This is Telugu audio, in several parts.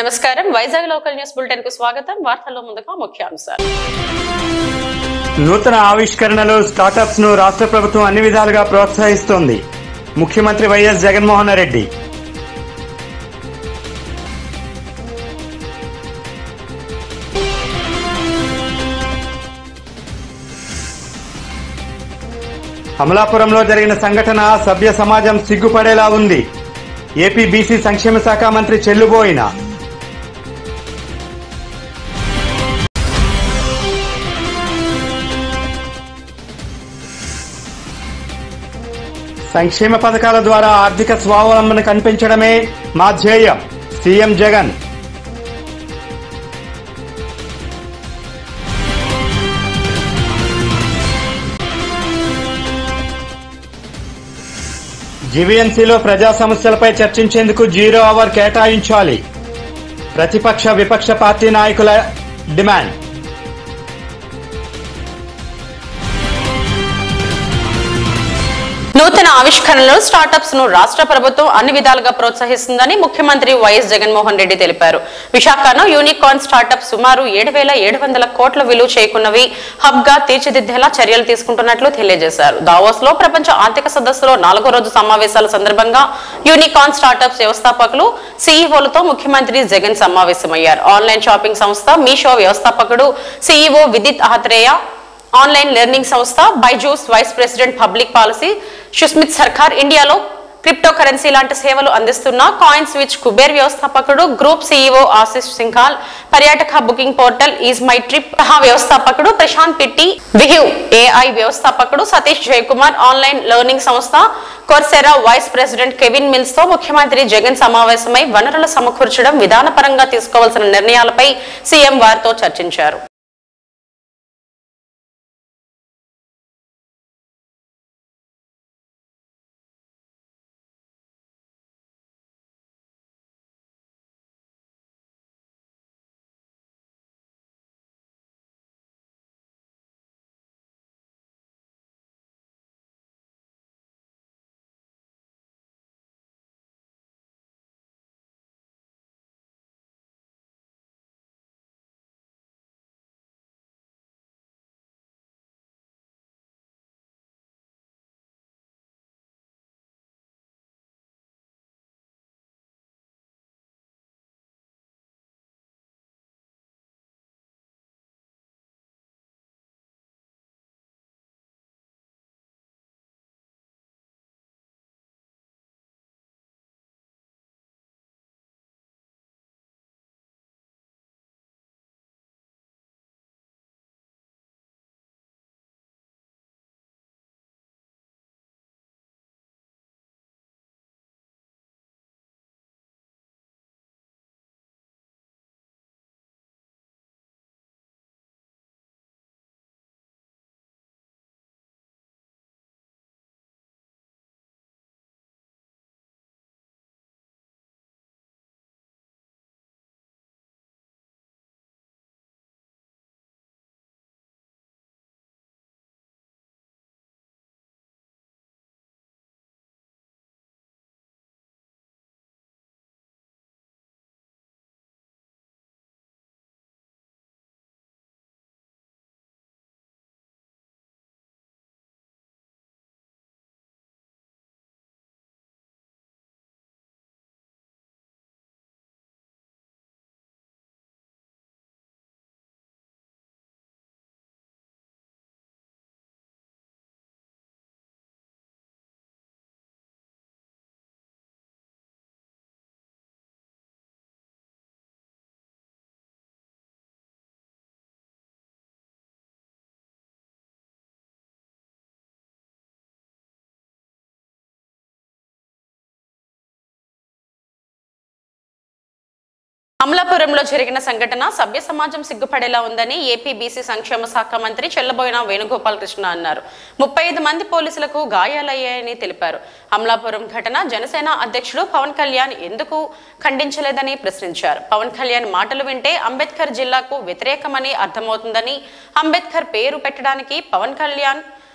నమస్కారం వైజాగ్ లోకల్ న్యూస్ బులెటిన్ కు స్వాగతం వార్తల్లో ముందుగా ముఖ్యాంశాలు నూతన ఆవిష్కరణలు స్టార్టప్స్ ను రాష్ట్ర ప్రభుత్వం అన్ని విధాలుగా ప్రోత్సహిస్తోంది ముఖ్యమంత్రి వైఎస్ జగన్మోహన్ రెడ్డి అమలాపురంలో జరిగిన సంఘటన సభ్య సమాజం సిగ్గుపడేలా ఉంది ఏపీ బీసీ సంక్షేమ శాఖ మంత్రి చెల్లుబోయిన సంక్షేమ పథకాల ద్వారా ఆర్థిక స్వావలంబన కల్పించడమే మా ధ్యేయం సీఎం జగన్ జీవీఎంసీలో ప్రజా సమస్యలపై చర్చించేందుకు జీరో అవర్ కేటాయించాలి ప్రతిపక్ష విపక్ష పార్టీ నాయకుల డిమాండ్ నూతన ఆవిష్కరణలు స్టార్టప్స్ ను రాష్ట్ర ప్రభుత్వం అన్ని విధాలుగా ప్రోత్సహిస్తుందని ముఖ్యమంత్రి వైఎస్ జగన్మోహన్ రెడ్డి తెలిపారు విశాఖను యూనికార్న్ స్టార్టప్ సుమారు ఏడు వేల ఏడు వందల కోట్ల విలువ చేయకున్నవి హబ్ గా తీర్చిదిద్దేలా చర్యలు తీసుకుంటున్నట్లు తెలియజేశారు దావోస్ లో ప్రపంచ ఆర్థిక సదస్సులో నాలుగో రోజు సమావేశాల సందర్భంగా యూనికార్న్ స్టార్టప్స్ వ్యవస్థాపకులు సీఈఓలతో ముఖ్యమంత్రి జగన్ సమావేశమయ్యారు ఆన్లైన్ షాపింగ్ సంస్థ మీషో వ్యవస్థాపకుడు CEO Vidit Atreya online learning సంస్థ Byju's vice president public policy Sushmit Sarkar ఇండియాలో క్రిప్టో కరెన్సీ లాంటి సేవలు అందిస్తున్న కాయిన్ స్విచ్ కుబేర్ వ్యవస్థాపకుడు గ్రూప్ సీఈఓ ఆశిష్ సింఘాల్ పర్యాటక booking portal Ease My Trip సహా వ్యవస్థాపకుడు ప్రశాంత్ పిట్టి విహివ్ ఏఐ వ్యవస్థాపకుడు సతీష్ జయకుమార్ ఆన్లైన్ లెర్నింగ్ సంస్థ Coursera vice president Kevin Mills తో ముఖ్యమంత్రి జగన్ సమావేశమై వనరులు సమకూర్చడం విధానపరంగా తీసుకోవాల్సిన నిర్ణయాలపై సీఎం వారితో చర్చించారు అమలాపురంలో జరిగిన సంఘటన సభ్య సమాజం సిగ్గుపడేలా ఉందని ఏపీ బీసీ సంక్షేమ శాఖ మంత్రి చెల్లబోయిన వేణుగోపాల్ కృష్ణ అన్నారు ముప్పై ఐదు మంది పోలీసులకు గాయాలయ్యాయని తెలిపారు అమలాపురం ఘటన జనసేన అధ్యక్షుడు పవన్ కళ్యాణ్ ఎందుకు ఖండించలేదని ప్రశ్నించారు పవన్ కళ్యాణ్ మాటలు వింటే అంబేద్కర్ జిల్లాకు వ్యతిరేకమని అర్థమవుతుందని అంబేద్కర్ పేరు పెట్టడానికి పవన్ కళ్యాణ్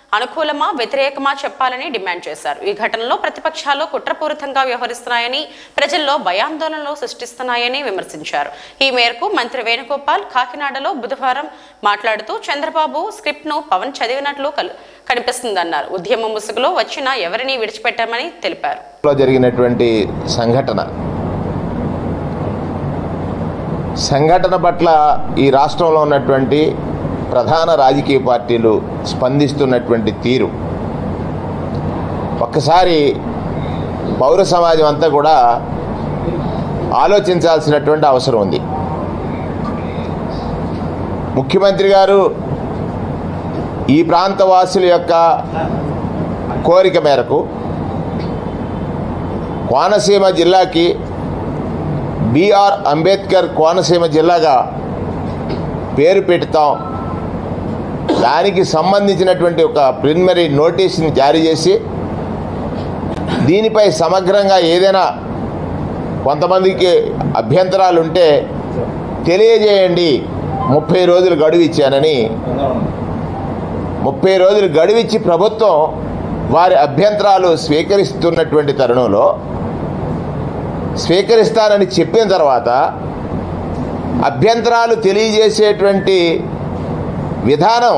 అనుకూలమా వ్యతిరేకమా చెప్పాలని డిమాండ్ చేశారు ఈ ఘటనలో ప్రతిపక్షాలు కుట్రపూరితంగా వ్యవహరిస్తున్నాయని ప్రజల్లో భయాందోళనలు సృష్టిస్తున్నాయని విమర్శించారు ఈ మేరకు మంత్రి వేణుగోపాల్ కాకినాడలో బుధవారం మాట్లాడుతూ చంద్రబాబు స్క్రిప్ట్ ను పవన్ చదివినట్లు కల్- కనిపిస్తుందన్నారు ఉద్యమ ముసుగులో వచ్చిన ఎవరిని విడిచిపెట్టామని తెలిపారు లో జరిగినటువంటి సంఘటన సంఘటన పట్ల ఈ రాష్ట్రంలో ఉన్నటువంటి ప్రధాన రాజకీయ పార్టీలు స్పందిస్తున్నటువంటి తీరు ఒక్కసారి పౌర సమాజం అంతా కూడా ఆలోచించాల్సినటువంటి అవసరం ఉంది ముఖ్యమంత్రి గారు ఈ ప్రాంత వాసుల యొక్క కోరిక మేరకు కోనసీమ జిల్లాకి బిఆర్ అంబేద్కర్ కోనసీమ జిల్లాగా పేరు పెడతాం దానికి సంబంధించినటువంటి ఒక ప్రిలిమినరీ నోటీస్ని జారీ చేసి దీనిపై సమగ్రంగా ఏదైనా కొంతమందికి అభ్యంతరాలు ఉంటే తెలియజేయండి ముప్పై రోజులు గడువు ఇచ్చానని ముప్పై రోజులు గడువిచ్చి ప్రభుత్వం వారి అభ్యంతరాలు స్వీకరిస్తున్నటువంటి తరుణంలో స్వీకరిస్తానని చెప్పిన తర్వాత అభ్యంతరాలు తెలియజేసేటువంటి విధానం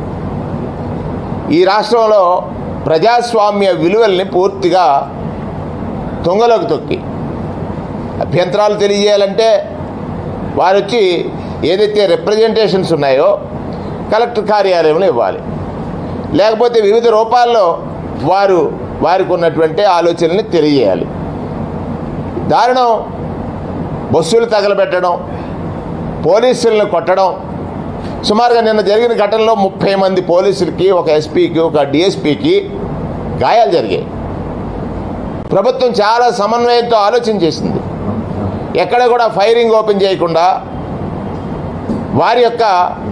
ఈ రాష్ట్రంలో ప్రజాస్వామ్య విలువల్ని పూర్తిగా తుంగలోకి తొక్కి అభ్యంతరాలు తెలియజేయాలంటే వారు వచ్చి ఏదైతే రిప్రజెంటేషన్స్ ఉన్నాయో కలెక్టర్ కార్యాలయంలో ఇవ్వాలి లేకపోతే వివిధ రూపాల్లో వారు వారికి ఉన్నటువంటి ఆలోచనల్ని తెలియజేయాలి దారుణం బస్సులు తగలబెట్టడం పోలీసులను కొట్టడం సుమారుగా నిన్న జరిగిన ఘటనలో ముప్పై మంది పోలీసులకి ఒక ఎస్పీకి ఒక డిఎస్పీకి గాయాలు జరిగాయి ప్రభుత్వం చాలా సమన్వయంతో ఆలోచన చేసింది ఎక్కడ కూడా ఫైరింగ్ ఓపెన్ చేయకుండా వారి యొక్క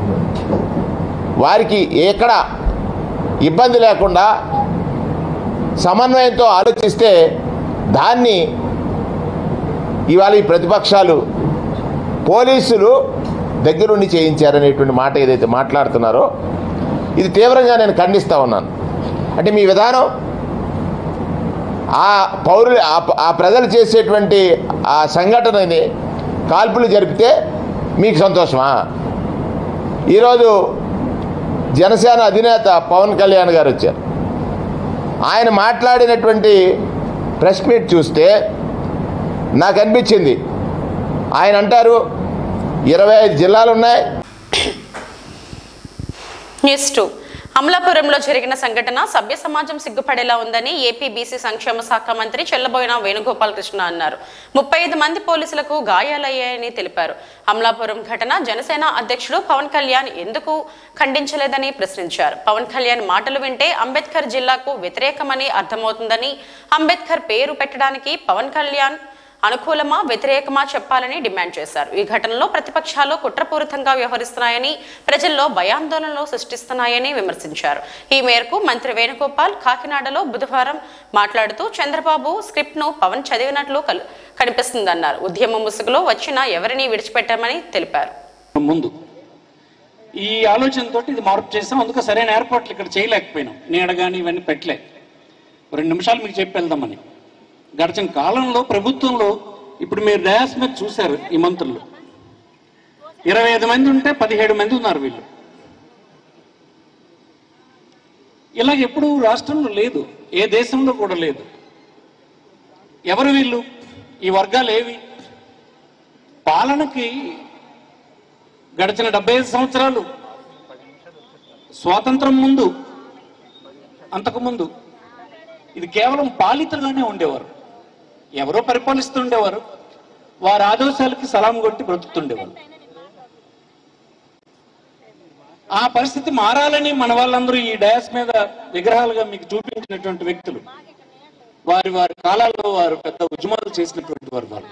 వారికి ఎక్కడ ఇబ్బంది లేకుండా సమన్వయంతో ఆలోచిస్తే దాన్ని ఇవాళ ఈ ప్రతిపక్షాలు పోలీసులు దగ్గరుండి చేయించారనేటువంటి మాట ఏదైతే మాట్లాడుతున్నారో ఇది తీవ్రంగా నేను ఖండిస్తా ఉన్నాను అంటే మీ విధానం ఆ పౌరులు ఆ ప- ఆ ప్రజలు చేసేటువంటి ఆ సంఘటనని కాల్పులు జరిపితే మీకు సంతోషమా ఈరోజు జనసేన అధినేత పవన్ కళ్యాణ్ గారు వచ్చారు ఆయన మాట్లాడినటువంటి ప్రెస్ మీట్ చూస్తే నాకు అనిపించింది ఆయన అంటారు ఇరవై ఐదు జిల్లాలు ఉన్నాయి న్యూస్ టూ అమలాపురంలో జరిగిన సంఘటన సభ్య సమాజం సిగ్గుపడేలా ఉందని ఏపీ బీసీ సంక్షేమ శాఖ మంత్రి చెల్లబోయిన వేణుగోపాల్ కృష్ణ అన్నారు ముప్పై ఐదు మంది పోలీసులకు గాయాలయ్యాయని తెలిపారు అమలాపురం ఘటన జనసేన అధ్యక్షుడు పవన్ కళ్యాణ్ ఎందుకు ఖండించలేదని ప్రశ్నించారు పవన్ కళ్యాణ్ మాటలు వింటే అంబేద్కర్ జిల్లాకు వ్యతిరేకమని అర్థమవుతుందని అంబేద్కర్ పేరు పెట్టడానికి పవన్ కళ్యాణ్ అనుకూలమా వ్యతిరేకమా చెప్పాలని డిమాండ్ చేశారు ఈ ఘటనలో ప్రతిపక్షాలు కుట్రపూరితంగా వ్యవహరిస్తున్నాయని ప్రజల్లో భయాందోళనలు సృష్టిస్తున్నాయని విమర్శించారు ఈ మేరకు మంత్రి వేణుగోపాల్ కాకినాడలో బుధవారం మాట్లాడుతూ చంద్రబాబు స్క్రిప్ట్ ను పవన్ చదివినట్లు కల్- కనిపిస్తుందన్నారు ఉద్యమ ముసుగులో వచ్చిన ఎవరిని విడిచిపెట్టామని తెలిపారు ముందు ఈ ఆలోచనతో ఇది మార్పు చేసాం అందుకు సరైన ఏర్పాట్లు ఇక్కడ చేయలేకపోయినాం నీడ కానీ ఇవన్నీ పెట్టలే రెండు నిమిషాలు మీకు చెప్పి వెళ్దామని గడిచిన కాలంలో ప్రభుత్వంలో ఇప్పుడు మీరు డయాస్ మీద చూశారు ఈ మంత్రులు ఇరవై ఐదు మంది ఉంటే పదిహేడు మంది ఉన్నారు వీళ్ళు ఇలాగ ఎప్పుడు రాష్ట్రంలో లేదు ఏ దేశంలో కూడా లేదు ఎవరు వీళ్ళు ఈ వర్గాలు ఏవి పాలనకి గడిచిన డెబ్బై ఐదు సంవత్సరాలు స్వాతంత్రం ముందు అంతకు ముందు ఇది కేవలం పాలితులుగానే ఉండేవారు ఎవరో పరిపాలిస్తుండేవారు వారి ఆదేశాలకి సలాం కొట్టి బ్రతుకుతుండేవారు ఆ పరిస్థితి మారాలని మన వాళ్ళందరూ ఈ డయాస్ మీద విగ్రహాలుగా మీకు చూపించినటువంటి వ్యక్తులు వారి వారి కాలాల్లో వారు పెద్ద ఉద్యమాలు చేసినటువంటి వారు వారు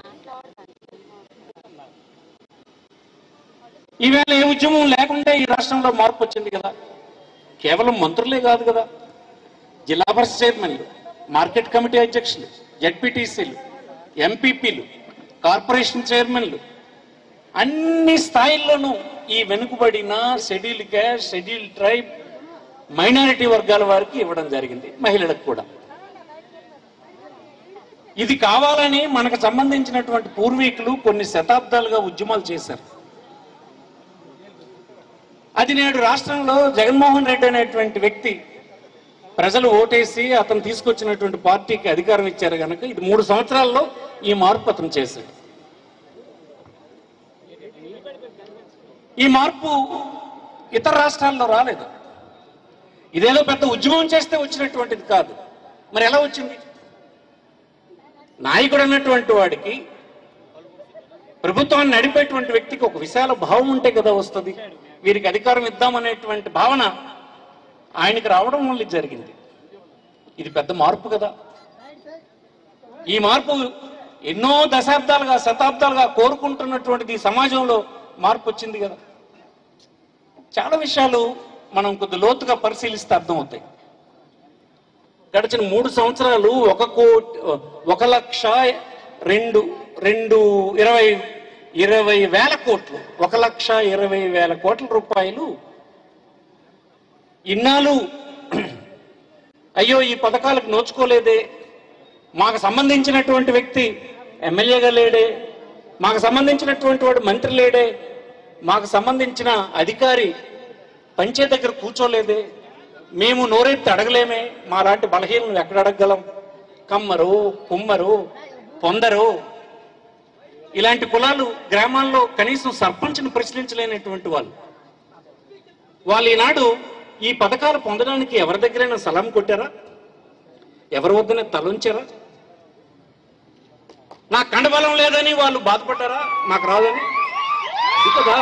ఈవేళ ఏ ఉద్యమం లేకుండా ఈ రాష్ట్రంలో మార్పు వచ్చింది కదా కేవలం మంత్రులే కాదు కదా జిల్లా పరిషత్ చైర్మన్లు మార్కెట్ కమిటీ అధ్యక్షులు జడ్పీటీసీలు ఎంపీపీలు కార్పొరేషన్ చైర్మన్లు అన్ని స్థాయిల్లోనూ ఈ వెనుకబడిన schedule caste schedule tribe minority వర్గాల వారికి ఇవ్వడం జరిగింది మహిళలకు కూడా ఇది కావాలని మనకు సంబంధించినటువంటి పూర్వీకులు కొన్ని శతాబ్దాలుగా ఉద్యమాలు చేశారు అది నేడు రాష్ట్రంలో జగన్మోహన్ రెడ్డి అనేటువంటి వ్యక్తి ప్రజలు ఓటేసి అతను తీసుకొచ్చినటువంటి పార్టీకి అధికారం ఇచ్చారు కనుక ఇది మూడు సంవత్సరాల్లో ఈ మార్పు అతను చేశాడు ఈ మార్పు ఇతర రాష్ట్రాల్లో రాలేదు ఇదేదో పెద్ద ఉద్యమం చేస్తే వచ్చినటువంటిది కాదు మరి ఎలా వచ్చింది నాయకుడు అన్నటువంటి వాడికి ప్రభుత్వాన్ని నడిపేటువంటి వ్యక్తికి ఒక విశాల భావం ఉంటే కదా వస్తుంది వీరికి అధికారం ఇద్దామనేటువంటి భావన ఆయనకి రావడం వల్ల ఇది జరిగింది ఇది పెద్ద మార్పు కదా ఈ మార్పు ఎన్నో దశాబ్దాలుగా శతాబ్దాలుగా కోరుకుంటున్నటువంటిది ఈ సమాజంలో మార్పు వచ్చింది కదా చాలా విషయాలు మనం కొద్ది లోతుగా పరిశీలిస్తే అర్థమవుతాయి గడిచిన మూడు సంవత్సరాలు ఒక కోటి ఒక లక్ష రెండు రెండు ఇరవై ఇరవై వేల కోట్లు ఒక లక్ష ఇరవై వేల కోట్ల రూపాయలు ఇన్నాళ్ళు అయ్యో ఈ పథకాలకు నోచుకోలేదే మాకు సంబంధించినటువంటి వ్యక్తి ఎమ్మెల్యేగా లేడే మాకు సంబంధించినటువంటి వాడు మంత్రి లేడే మాకు సంబంధించిన అధికారి పంచే దగ్గర కూర్చోలేదే మేము నోరెత్తి అడగలేమే మా లాంటి బలహీనలు ఎక్కడ అడగగలం కమ్మరు కుమ్మరు పొందరు ఇలాంటి కులాలు గ్రామాల్లో కనీసం సర్పంచ్ను ప్రశ్నించలేనటువంటి వాళ్ళు వాళ్ళు ఈనాడు ఈ పథకాలు పొందడానికి ఎవరి దగ్గరైనా సలాం కొట్టారా ఎవరి వద్దనే తలంచారా నాకు కండబలం లేదని వాళ్ళు బాధపడ్డారా నాకు రాదని ఇది కదా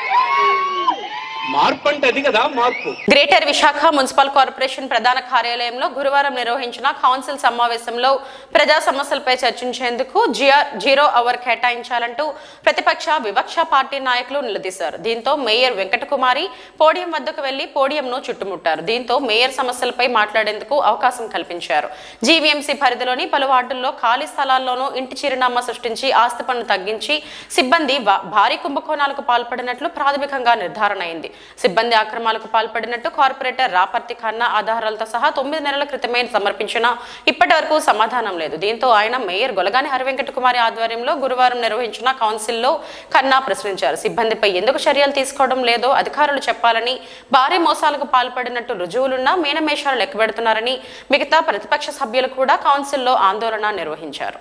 మార్పు అంటే అది కదా మార్పు గ్రేటర్ విశాఖ మున్సిపల్ కార్పొరేషన్ ప్రధాన కార్యాలయంలో గురువారం నిర్వహించిన కౌన్సిల్ సమావేశంలో ప్రజా సమస్యలపై చర్చించేందుకు జిఆర్ జీరో అవర్ కేటాయించాలంటూ ప్రతిపక్ష వివక్ష పార్టీ నాయకులు నిలదీశారు దీంతో మేయర్ వెంకటకుమారి పోడియం వద్దకు వెళ్లి పోడియంను చుట్టుముట్టారు దీంతో మేయర్ సమస్యలపై మాట్లాడేందుకు అవకాశం కల్పించారు జీవీఎంసీ పరిధిలోని పలు వార్డుల్లో ఖాళీ స్థలాల్లోనూ ఇంటి చిరునామా సృష్టించి ఆస్తి పన్ను తగ్గించి సిబ్బంది వా- భారీ కుంభకోణాలకు పాల్పడినట్లు ప్రాథమికంగా నిర్ధారణ అయింది సిబ్బంది అక్రమాలకు పాల్పడినట్టు కార్పొరేటర్ రాపర్తి ఖన్నా ఆధారాలతో సహా తొమ్మిది నెలల క్రితమే సమర్పించినా ఇప్పటి వరకు సమాధానం లేదు దీంతో ఆయన మేయర్ గొలగాని హరివెంకట కుమారి ఆధ్వర్యంలో గురువారం నిర్వహించిన కౌన్సిల్లో ఖన్నా ప్రశ్నించారు సిబ్బందిపై ఎందుకు చర్యలు తీసుకోవడం లేదో అధికారులు చెప్పాలని భారీ మోసాలకు పాల్పడినట్టు రుజువులున్నా మీనమేషాలు లెక్కబెడుతున్నారని మిగతా ప్రతిపక్ష సభ్యులు కూడా కౌన్సిల్లో ఆందోళన నిర్వహించారు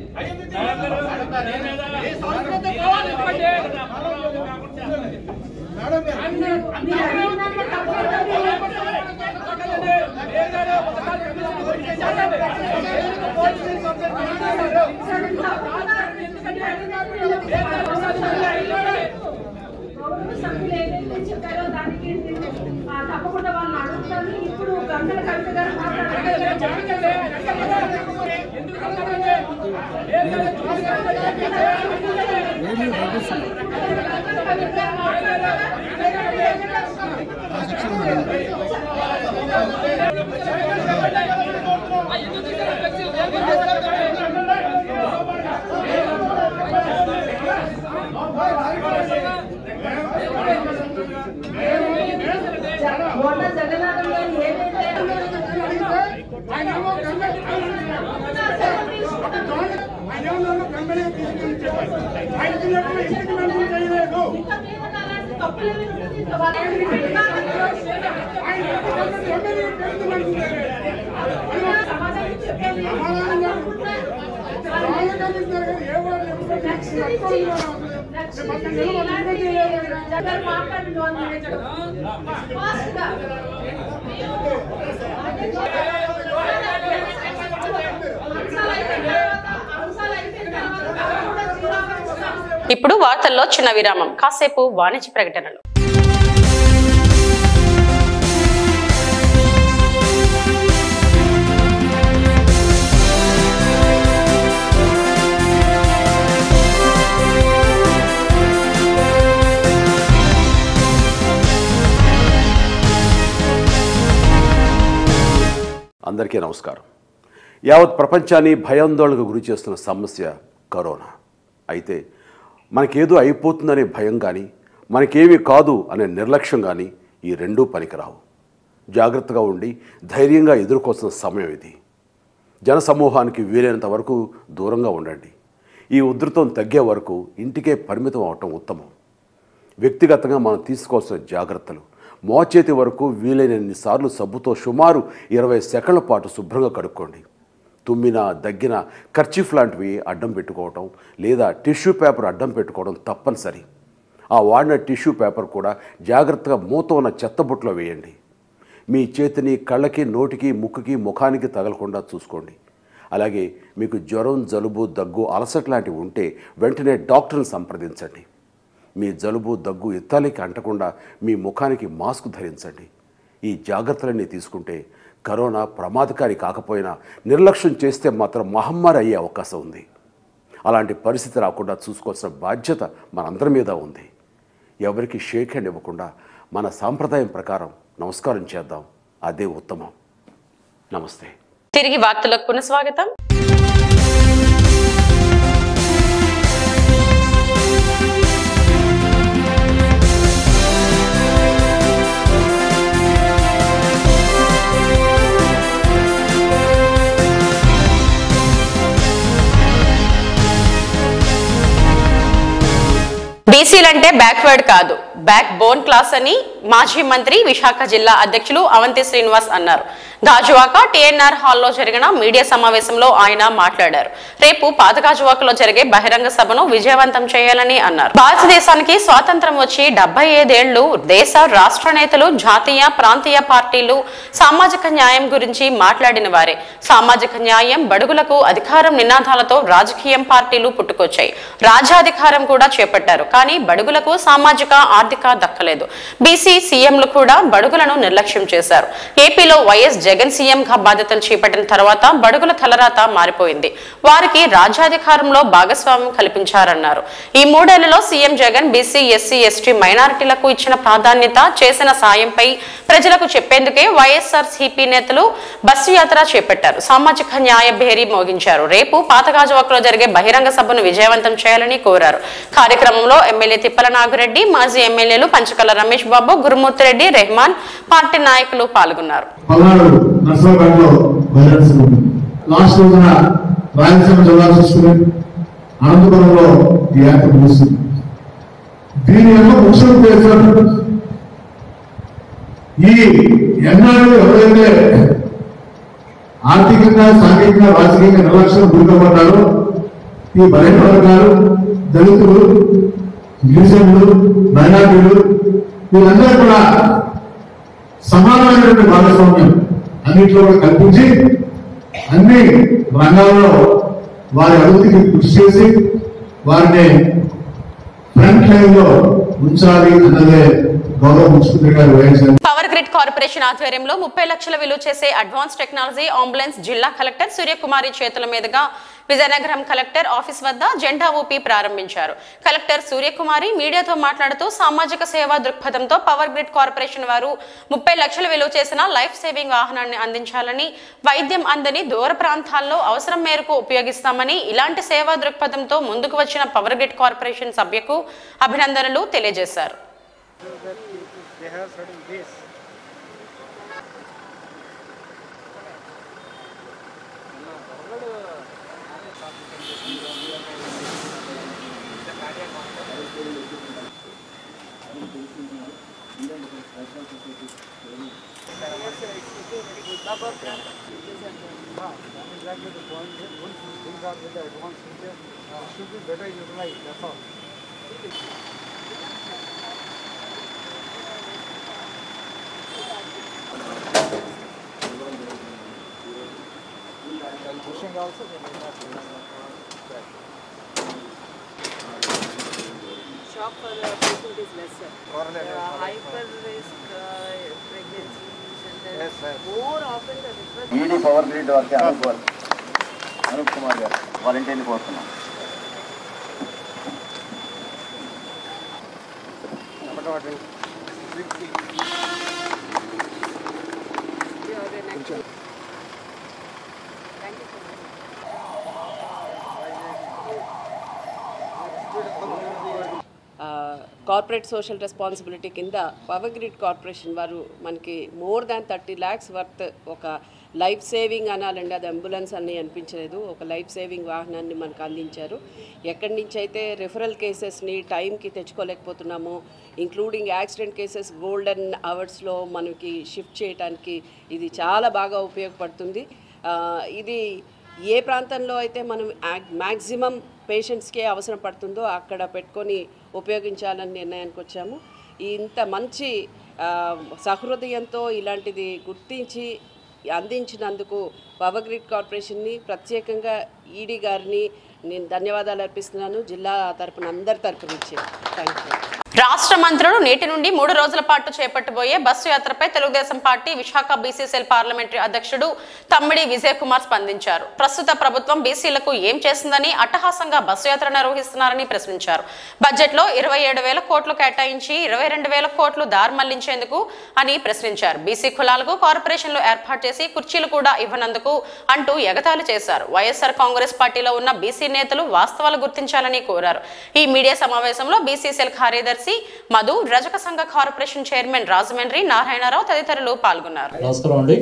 సభ్యులు ఏదైతే చెప్పారో దానికి ఆ, తప్పకుండా వాళ్ళని అడుగుతాను ఇప్పుడు గంటల కవిత గారు మొన్న జగన్నాథం గారు ఏదైతే ఇంకా మీద అలాంటి తప్పులేమీ ఉండదు. ఇంకా వాళ్ళని సమాధానం చెప్పాలి. నెక్స్ట్ నుంచి నెక్స్ట్ నుంచి ఇలాంటి జగన్ మాట్లాడండి అని అడగడం. ఫాస్ట్ గా. అంశాలు అయిపోయిన తర్వాత అంశాలు అయిపోయిన తర్వాత కూడా జీరాగా ఇస్తాం. ఇప్పుడు వార్తల్లో చిన్న విరామం కాసేపు వాణిజ్య ప్రకటనలు అందరికీ నమస్కారం యావత్ ప్రపంచాన్ని భయాందోళనకు గురి చేస్తున్న సమస్య కరోనా అయితే మనకేదో అయిపోతుందనే భయం కానీ మనకేమీ కాదు అనే నిర్లక్ష్యం కానీ ఈ రెండూ పనికిరావు జాగ్రత్తగా ఉండి ధైర్యంగా ఎదుర్కోవాల్సిన సమయం ఇది జనసమూహానికి వీలైనంత వరకు దూరంగా ఉండండి ఈ ఉధృతం తగ్గే వరకు ఇంటికే పరిమితం అవటం ఉత్తమం వ్యక్తిగతంగా మనం తీసుకోవాల్సిన జాగ్రత్తలు మోచేతి వరకు వీలైనన్నిసార్లు సబ్బుతో సుమారు ఇరవై సెకండ్ల పాటు శుభ్రంగా కడుక్కోండి తుమ్మిన దగ్గిన కర్చీఫ్ లాంటివి అడ్డం పెట్టుకోవటం లేదా టిష్యూ పేపర్ అడ్డం పెట్టుకోవడం తప్పనిసరి ఆ వాడిన టిష్యూ పేపర్ కూడా జాగ్రత్తగా మూత ఉన్న చెత్తబుట్లో వేయండి మీ చేతిని కళ్ళకి నోటికి ముక్కుకి ముఖానికి తగలకుండా చూసుకోండి అలాగే మీకు జ్వరం జలుబు దగ్గు అలసట లాంటివి ఉంటే వెంటనే డాక్టర్ని సంప్రదించండి మీ జలుబు దగ్గు ఇత్తాలికి అంటకుండా మీ ముఖానికి మాస్క్ ధరించండి ఈ జాగ్రత్తలన్నీ తీసుకుంటే కరోనా ప్రమాదకారి కాకపోయినా నిర్లక్ష్యం చేస్తే మాత్రం మహమ్మారి అయ్యే అవకాశం ఉంది అలాంటి పరిస్థితి రాకుండా చూసుకోవాల్సిన బాధ్యత మనందరి మీద ఉంది ఎవరికి షేక్ హ్యాండ్ ఇవ్వకుండా మన సాంప్రదాయం ప్రకారం నమస్కారం చేద్దాం అదే ఉత్తమం నమస్తే తిరిగి వార్తలకు పునఃస్వాగతం బీసీలంటే బ్యాక్వర్డ్ కాదు బ్యాక్ బోన్ క్లాస్ అని మాజీ మంత్రి విశాఖ జిల్లా అధ్యక్షులు అవంతి శ్రీనివాస్ అన్నారు గాజువాక టీఎన్ఆర్ హాల్లో జరిగిన మీడియా సమావేశంలో ఆయన మాట్లాడారు రేపు పాత గాజువాకలో జరిగే బహిరంగ సభను విజయవంతం చేయాలని అన్నారు భారతదేశానికి స్వాతంత్రం వచ్చి డెబ్బై ఐదేళ్లు దేశ రాష్ట్ర నేతలు జాతీయ ప్రాంతీయ పార్టీలు సామాజిక న్యాయం గురించి మాట్లాడిన వారే సామాజిక న్యాయం బడుగులకు అధికారం నినాదాలతో రాజకీయం పార్టీలు పుట్టుకొచ్చాయి రాజ్యాధికారం కూడా చేపట్టారు కానీ బడుగులకు సామాజిక ఆర్థిక దక్కలేదు బీసీ సీఎంలు కూడా బడుగులను నిర్లక్ష్యం చేశారు ఏపీలో వైఎస్ జగన్ సీఎం గా బాధ్యతలు చేపట్టిన తర్వాత బడుగుల తలరాత మారిపోయింది వారికి రాజ్యాధికారంలో భాగస్వామ్యం కల్పించారన్నారు ఈ మూడేళ్లలో CM Jagan BC SC ST మైనారిటీలకు ఇచ్చిన ప్రాధాన్యత చేసిన సాయంపై ప్రజలకు చెప్పేందుకే వైఎస్ఆర్ సిపి నేతలు బస్సు యాత్ర చేపట్టారు సామాజిక న్యాయ భేరీ మోగించారు రేపు పాతగాజువాకలో జరిగే బహిరంగ సభను విజయవంతం చేయాలని కోరారు కార్యక్రమంలో ఎమ్మెల్యే తిప్పల నాగిరెడ్డి మాజీ ఎమ్మెల్యేలు పంచకల రమేష్ బాబు గురుమూర్తిరెడ్డి రెహమాన్ పార్టీ నాయకులు పాల్గొన్నారు పల్నాడు నర్సరాబాద్లో బహిరంగ సభ ఉంది లాస్ట్ రోజున రాయలసీమ జిల్లాకు వస్తుంది అనంతపురంలో ఈ యాత్ర ముగుస్తుంది దీని యొక్క ముఖ్య ఉద్దేశం ఈ ఎన్నాళ్ళు ఎవరైతే ఆర్థికంగా సాంఘికంగా రాజకీయంగా నిర్లక్ష్యం గురికబడ్డారో ఈ బలహీన వర్గాలు దళితులు గిరిజనులు మైనార్టీలు వీళ్ళందరూ కూడా సమానమైనటువంటి భాగస్వామ్యం అన్నింటిలో కూడా కల్పించి అన్ని రంగాల్లో వారి అభివృద్ధికి కృషి చేసి వారిని ఫ్రంట్ లైన్ లో ఉంచాలి అన్నదే గౌరవ ముఖ్యమంత్రి గారు వహించారు పవర్ గ్రిడ్ కార్పొరేషన్ ఆధ్వర్యంలో ముప్పై లక్షల విలువ చేసే అడ్వాన్స్ టెక్నాలజీ అంబులెన్స్ జిల్లా కలెక్టర్ సూర్యకుమారి చేతుల మీదుగా విజయనగరం కలెక్టర్ ఆఫీస్ వద్ద జెండా ఊపి ప్రారంభించారు కలెక్టర్ సూర్యకుమారి మీడియాతో మాట్లాడుతూ సామాజిక సేవా దృక్పథంతో పవర్ గ్రిడ్ కార్పొరేషన్ వారు ముప్పై లక్షల విలువ చేసిన లైఫ్ సేవింగ్ వాహనాన్ని అందించాలని వైద్యం అందని దూర ప్రాంతాల్లో అవసరం మేరకు ఉపయోగిస్తామని ఇలాంటి సేవా దృక్పథంతో ముందుకు వచ్చిన పవర్ గ్రిడ్ కార్పొరేషన్ సభ్యకు అభినందనలు తెలియజేశారు shock for the patient is lesser. There are hyper risk uh, pregnancies and then more often the request ED power grid వారికి అనూప్ గారు అనూప్ కుమార్ గారు వాలంటీర్ని కోరుతున్నాం Thank you so much. uh, corporate social responsibility కింద పవర్ గ్రిడ్ కార్పొరేషన్ వారు మనకి more than thirty lakhs worth ఒక లైఫ్ సేవింగ్ అనాలండి అది అంబులెన్స్ అని అనిపించలేదు ఒక లైఫ్ సేవింగ్ వాహనాన్ని మనకు అందించారు ఎక్కడి నుంచి అయితే రిఫరల్ కేసెస్ని టైంకి తెచ్చుకోలేకపోతున్నామో ఇంక్లూడింగ్ యాక్సిడెంట్ కేసెస్ గోల్డెన్ అవర్స్లో మనకి షిఫ్ట్ చేయడానికి ఇది చాలా బాగా ఉపయోగపడుతుంది ఆ, ఇది ఏ ప్రాంతంలో అయితే మనం మ్యాక్సిమం పేషెంట్స్కే అవసరం పడుతుందో అక్కడ పెట్టుకొని ఉపయోగించాలని నిర్ణయానికి వచ్చాము ఇంత మంచి ఆ, సహృదయంతో ఇలాంటిది గుర్తించి అందించినందుకు పవర్ గ్రిడ్ కార్పొరేషన్ని ప్రత్యేకంగా ఈడీ గారిని నేను ధన్యవాదాలు అర్పిస్తున్నాను జిల్లా తరపున అందరి తరపు నుంచి థ్యాంక్ యూ రాష్ట్ర మంత్రులు నేటి నుండి మూడు రోజుల పాటు చేపట్టబోయే బస్సు యాత్రపై Telugu Desam party Visakha BCCL parliamentary అధ్యక్షుడు తమ్మిడి విజయ్ కుమార్ స్పందించారు ప్రస్తుత ప్రభుత్వం బీసీలకు ఏం చేసిందని అట్టహాసంగా బస్సు యాత్ర నిర్వహిస్తున్నారని ప్రశ్నించారు బడ్జెట్ లో ఇరవై ఏడు వేల కోట్లు కేటాయించి ఇరవై రెండు వేల కోట్లు దారి మళ్లించేందుకు అని ప్రశ్నించారు బీసీ కులాలకు కార్పొరేషన్లు ఏర్పాటు చేసి కుర్చీలు కూడా ఇవ్వనందుకు అంటూ ఎగతాళి చేశారు వైఎస్ఆర్ కాంగ్రెస్ పార్టీలో ఉన్న బీసీ నేతలు వాస్తవాలు గుర్తించాలని కోరారు ఈ మీడియా సమావేశంలో బీసీసీఎల్ కార్యదర్శి మధు రజక సంఘ కార్పొరేషన్ చైర్మన్ రాజమండ్రి నారాయణరావు తదితరులు పాల్గొన్నారు నమస్కారం అండి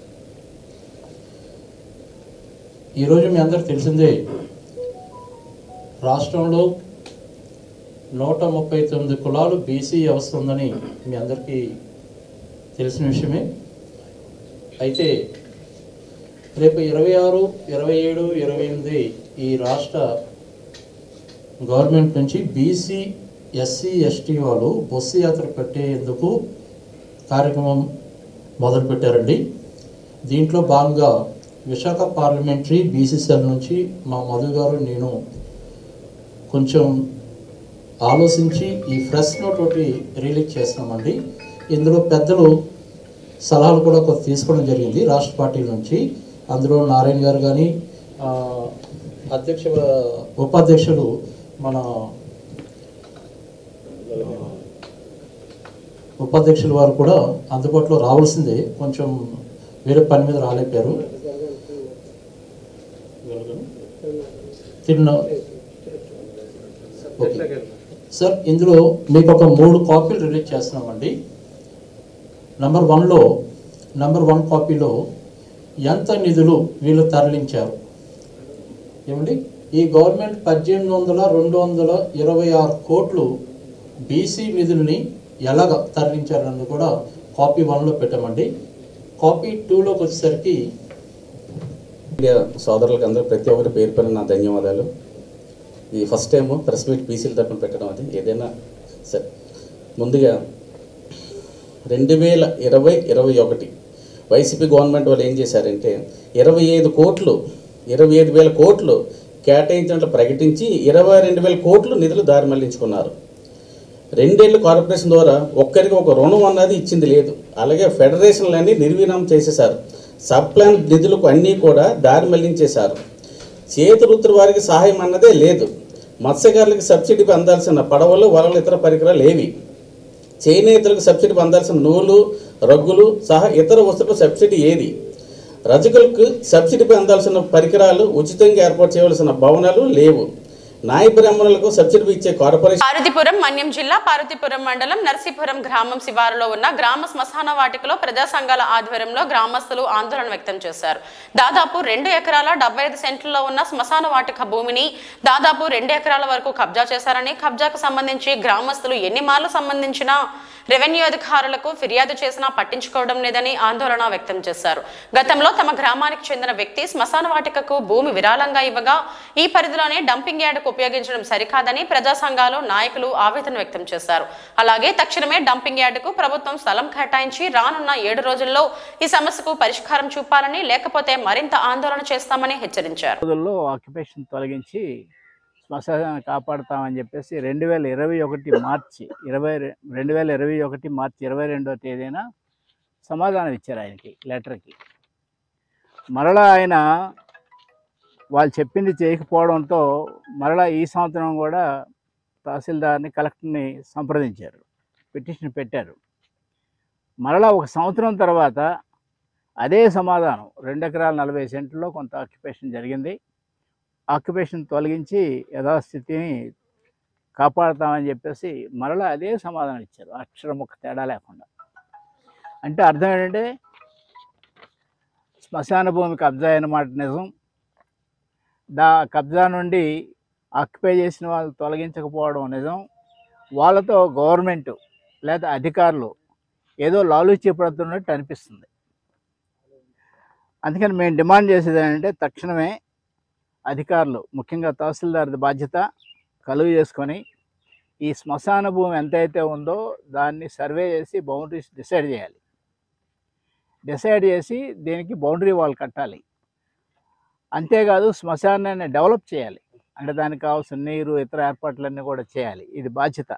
ఈరోజు మీ అందరికి తెలిసిందే రాష్ట్రంలో నూట ముప్పై తొమ్మిది కులాలు బీసీ వ్యవస్థ ఉందని మీ అందరికీ తెలిసిన విషయమే అయితే రేపు ఇరవై ఆరు ఇరవై ఏడు ఇరవై ఎనిమిది ఈ రాష్ట్ర గవర్నమెంట్ నుంచి బీసీ ఎస్సీ ఎస్టీ వాళ్ళు బస్సు యాత్ర పెట్టేందుకు కార్యక్రమం మొదలుపెట్టారండి దీంట్లో భాగంగా విశాఖ పార్లమెంటరీ బీసీసీఎల్ నుంచి మా మధు గారు నేను కొంచెం ఆలోచించి ఈ ప్రెస్ నోట్ ఒకటి రిలీజ్ చేస్తున్నామండి ఇందులో పెద్దలు సలహాలు కూడా కొంత తీసుకోవడం జరిగింది రాష్ట్ర పార్టీ నుంచి అందులో నారాయణ గారు కానీ అధ్యక్ష ఉపాధ్యక్షులు మన ఉపాధ్యక్షుల వారు కూడా అందుబాటులో రావాల్సిందే కొంచెం వేరే పని మీద రాలేపారు తిన్న ఓకే. సార్ ఇందులో మీకు ఒక మూడు కాపీలు రిలీజ్ చేస్తున్నామండి నంబర్ వన్లో నంబర్ వన్ కాపీలో ఎంత నిధులు వీళ్ళు తరలించారు ఏమండి ఈ గవర్నమెంట్ పద్దెనిమిది వందల రెండు వందల ఇరవై ఆరు కోట్లు బీసీ నిధుల్ని ఎలాగ తరలించారన్నది కూడా కాపీ వన్లో పెట్టామండి కాపీ టూలోకి వచ్చేసరికి మీడియా సోదరులకు అందరూ ప్రతి ఒక్కరి పేరు పైన నా ధన్యవాదాలు ఇది ఫస్ట్ టైం ప్రెస్ మీట్ బీసీల తరపున పెట్టడం అది ఏదైనా సరే ముందుగా రెండు వేల ఇరవై ఇరవై ఒకటి వైసీపీ గవర్నమెంట్ వాళ్ళు ఏం చేశారంటే ఇరవై ఐదు కోట్లు ఇరవై ఐదు వేల కోట్లు కేటాయించినట్లు ప్రకటించి ఇరవై రెండు వేల కోట్లు నిధులు దారి మళ్లించుకున్నారు రెండేళ్ళు కార్పొరేషన్ ద్వారా ఒక్కరికి ఒక రుణం అన్నది ఇచ్చింది లేదు అలాగే ఫెడరేషన్లన్నీ నిర్వీర్యం చేసేశారు సబ్ ప్లాన్ నిధులకు అన్నీ కూడా దారి మళ్లించేశారు చేతి వృత్తుల వారికి సహాయం అన్నదే లేదు మత్స్యకారులకు సబ్సిడీ అందాల్సిన పడవలు వలలు ఇతర పరికరాలు ఏవి చేనేతలకు సబ్సిడీ పొందాల్సిన నూలు రగ్గులు సహా ఇతర వస్తువులకు సబ్సిడీ ఏది రజకులకు సబ్సిడీ పొందాల్సిన పరికరాలు ఉచితంగా ఏర్పాటు చేయవలసిన భవనాలు లేవు నాయ బ్రాహ్మణులకు సబ్సిడీ ఇచ్చే కార్పొరేషన్ పార్వతీపురం మన్యం జిల్లా పార్వతీపురం మండలం నర్సీపురం గ్రామం శివారులో ఉన్న గ్రామ శ్మశాన వాటికలో ప్రజా సంఘాల ఆధ్వర్యంలో గ్రామస్తులు ఆందోళన వ్యక్తం చేశారు దాదాపు రెండు ఎకరాల డెబ్బై ఐదు సెంట్లలో ఉన్న శ్మశాన వాటిక భూమిని దాదాపు రెండు ఎకరాల వరకు కబ్జా చేశారని కబ్జాకు సంబంధించి గ్రామస్తులు ఎన్ని మార్లు సంబంధించిన రెవెన్యూ అధికారులకు ఫిర్యాదు చేసినా పట్టించుకోవడం లేదని ఆందోళన వ్యక్తం చేశారు గతంలో తమ గ్రామానికి చెందిన వ్యక్తి శ్మశాన వాటికకు భూమి విరాళంగా ఇవ్వగా ఈ పరిధిలోనే డంపింగ్ యార్డుకు ఉపయోగించడం సరికాదని ప్రజా సంఘాలు నాయకులు ఆవేదన వ్యక్తం చేశారు అలాగే తక్షణమే డంపింగ్ యార్డుకు ప్రభుత్వం స్థలం కేటాయించి రానున్న ఏడు రోజుల్లో ఈ సమస్యకు పరిష్కారం చూపాలని లేకపోతే మరింత ఆందోళన చేస్తామని హెచ్చరించారు రోజుల్లో ఆక్యుపేషన్ తొలగించి శ్మశానాన్ని కాపాడుతామని చెప్పేసి రెండు వేల ఇరవై ఒకటి మార్చి ఇరవై రె- రెండు వేల ఇరవై ఒకటి మార్చి ఇరవై రెండో తేదీన సమాధానం ఇచ్చారు ఆయనకి లెటర్కి మరలా ఆయన వాళ్ళు చెప్పింది చేయకపోవడంతో మరలా ఈ సంవత్సరం కూడా తహసీల్దార్ని కలెక్టర్ని సంప్రదించారు పిటిషన్ పెట్టారు మరలా ఒక సంవత్సరం తర్వాత అదే సమాధానం రెండు ఎకరాల నలభై సెంట్లో కొంత ఆక్యుపేషన్ జరిగింది ఆక్యుపేషన్ తొలగించి యథాస్థితిని కాపాడుతామని చెప్పేసి మరలా అదే సమాధానం ఇచ్చారు అక్షరం ఒక తేడా లేకుండా అంటే అర్థం ఏంటంటే శ్మశాన భూమి కబ్జా అయిన మాట నిజం దా కబ్జా నుండి ఆక్యుపై చేసిన వాళ్ళు తొలగించకపోవడం నిజం వాళ్ళతో గవర్నమెంట్ లేదా అధికారులు ఏదో లాలూచి పడుతున్నట్టు అనిపిస్తుంది అందుకని మేము డిమాండ్ చేసేది ఏంటంటే తక్షణమే అధికారులు ముఖ్యంగా తహసీల్దార్ బాధ్యత కలుగు చేసుకొని ఈ శ్మశాన భూమి ఎంతైతే ఉందో దాన్ని సర్వే చేసి బౌండరీస్ డిసైడ్ చేయాలి డిసైడ్ చేసి దీనికి బౌండరీ వాల్ కట్టాలి అంతేకాదు శ్మశానాన్ని డెవలప్ చేయాలి అంటే దానికి కావాల్సిన నీరు ఇతర ఏర్పాట్లన్నీ కూడా చేయాలి ఇది బాధ్యత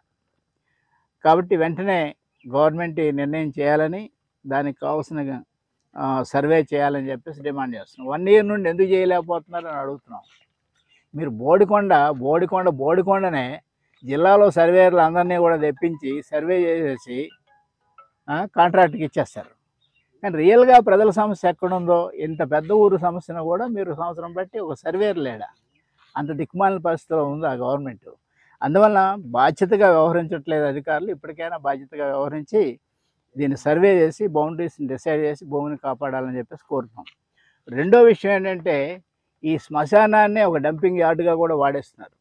కాబట్టి వెంటనే గవర్నమెంట్ ఈ నిర్ణయం చేయాలని దానికి కావాల్సిన ఆ, సర్వే చేయాలని చెప్పేసి డిమాండ్ చేస్తున్నాం వన్ ఇయర్ నుండి ఎందుకు చేయలేకపోతున్నారు అని అడుగుతున్నాం మీరు బోడికొండ బోడికొండ బోడికొండనే జిల్లాలో సర్వేయర్లు అందరినీ కూడా తెప్పించి సర్వే చేసేసి ఆ, కాంట్రాక్ట్కి ఇచ్చేస్తారు కానీ రియల్గా ప్రజల సమస్య ఎక్కడుందో ఇంత పెద్ద ఊరు సమస్యను కూడా మీరు సంవత్సరం బట్టి ఒక సర్వేయర్ లేడా అంత దిక్కుమాలిన పరిస్థితిలో ఉంది ఆ గవర్నమెంట్ అందువల్ల బాధ్యతగా వ్యవహరించట్లేదు అధికారులు ఇప్పటికైనా బాధ్యతగా వ్యవహరించి దీన్ని సర్వే చేసి బౌండరీస్ని డిసైడ్ చేసి భూమిని కాపాడాలని చెప్పేసి కోరుతున్నాం రెండో విషయం ఏంటంటే ఈ శ్మశానాన్ని ఒక డంపింగ్ యార్డుగా కూడా వాడేస్తున్నారు